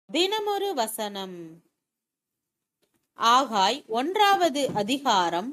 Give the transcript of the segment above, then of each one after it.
தினமொரு வசனம் ஆகாய் ஒன்றாவது அதிகாரம்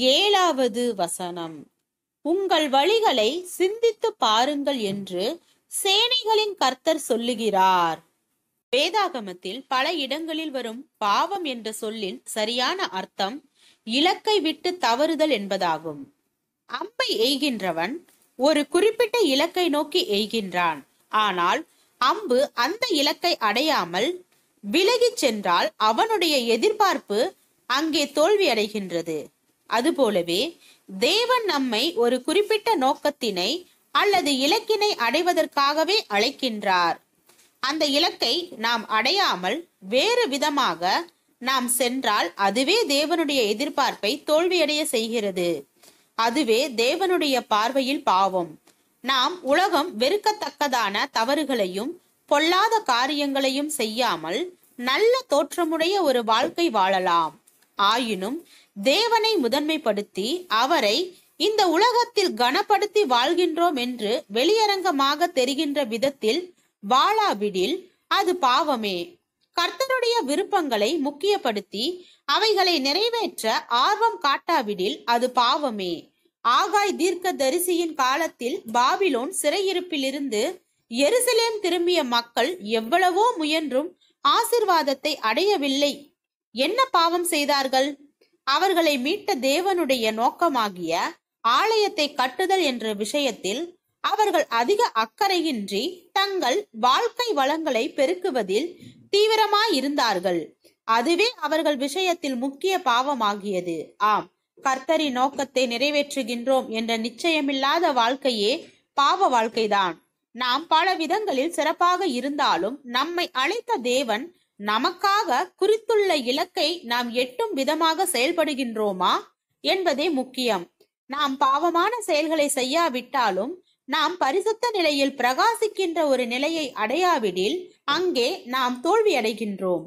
ஏழாவது வசனம் உங்கள் வழிகளை சிந்தித்து பாருங்கள் என்று சேனைகளின் கர்த்தர் சொல்லுகிறார் வேதாகமத்தில் பல இடங்களில் வரும் பாவம் என்ற சொல்லின் சரியான அர்த்தம் இலக்கை விட்டு தவறுதல் என்பதாகும் அம்பை எய்கின்றவன் ஒரு குறிப்பிட்ட இலக்கை நோக்கி எய்கின்றான் ஆனால் அம்பு அந்த இலக்கை அடையாமல் விலகிச் சென்றால் அவனுடைய எதிர்பார்ப்பு அங்கே தோல்வி அடைகின்றது அதுபோலவே தேவன் நம்மை ஒரு குறிப்பிட்ட நோக்கத்தினை அல்லது இலக்கினை அடைவதற்காகவே அழைக்கின்றார் அந்த இலக்கை நாம் அடையாமல் வேறு விதமாக நாம் சென்றால் அதுவே தேவனுடைய எதிர்பார்ப்பை தோல்வியடைய செய்கிறது அதுவே தேவனுடைய பார்வையில் பாவம் நாம் உலகம் வெறுக்கத்தக்கதான தவறுகளையும் பொல்லாத காரியங்களையும் செய்யாமல் நல்ல தோற்றமுடைய ஒரு வாழ்க்கை வாழலாம் ஆயினும் தேவனை முதன்மைப்படுத்தி அவரை இந்த உலகத்தில் கனப்படுத்தி வாழ்கின்றோம் என்று வெளியரங்கமாக தெரிகின்ற விதத்தில் வாழாவிடில் அது பாவமே கர்த்தருடைய விருப்பங்களை முக்கியப்படுத்தி அவைகளை நிறைவேற்ற ஆர்வம் காட்டாவிடில் அது பாவமே ஆகாய் தீர்க்க தரிசியின் காலத்தில் பாபிலோன் சிறையிருப்பிலிருந்து எருசலேம் திரும்பிய மக்கள் எவ்வளவோ முயன்றும் ஆசிர்வாதத்தை அடையவில்லை என்ன பாவம் செய்தார்கள் அவர்களை மீட்ட தேவனுடைய நோக்கமாகிய ஆலயத்தை கட்டுதல் என்ற விஷயத்தில் அவர்கள் அதிக அக்கறையின்றி தங்கள் வாழ்க்கை வளங்களை பெருக்குவதில் தீவிரமாயிருந்தார்கள் அதுவே அவர்கள் விஷயத்தில் முக்கிய பாவமாகியது ஆம் கர்த்தரின் நோக்கத்தை நிறைவேற்றுகின்றோம் என்ற நிச்சயமில்லாத வாழ்க்கையே பாவ வாழ்க்கைதான் நாம் பல விதங்களில் சிறப்பாக இருந்தாலும் நம்மை அழைத்த தேவன் நமக்காக குறித்துள்ள இலக்கை நாம் எட்டும் விதமாக செயல்படுகின்றோமா என்பதே முக்கியம் நாம் பாவமான செயல்களை செய்யாவிட்டாலும் நாம் பரிசுத்த நிலையில் பிரகாசிக்கின்ற ஒரு நிலையை அடையாவிடில் அங்கே நாம் தோல்வி அடைகின்றோம்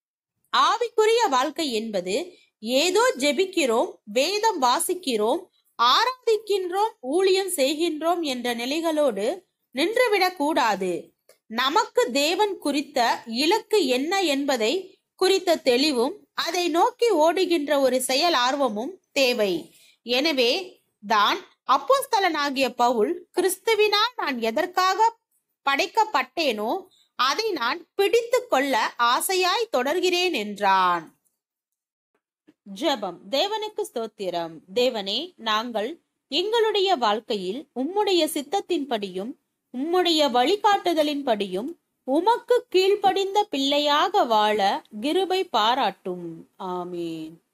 ஆவிக்குரிய வாழ்க்கை என்பது ஏதோ ஜெபிக்கிறோம் வேதம் வாசிக்கிறோம் ஆராதிக்கின்றோம் ஊழியம் செய்கின்றோம் என்ற நிலைகளோடு நின்றுவிடக் கூடாது நமக்கு தேவன் குறித்த இலக்கு என்ன என்பதை குறித்த தெளிவும் அதை நோக்கி ஓடுகின்ற ஒரு செயல் ஆர்வமும் தேவை எனவே தான் அப்போஸ்தலனாகிய பவுல் கிறிஸ்துவினால் நான் எதற்காக படைக்கப்பட்டேனோ அதை நான் பிடித்து கொள்ள ஆசையாய் தொடர்கிறேன் என்றான் ஜெபம் தேவனுக்கு ஸ்தோத்திரம் தேவனே நாங்கள் எங்களுடைய வாழ்க்கையில் உம்முடைய சித்தத்தின்படியும் உம்முடைய வழிகாட்டுதலின்படியும் உமக்கு கீழ்ப்படிந்த பிள்ளையாக வாழ கிருபை பாராட்டும் ஆமீன்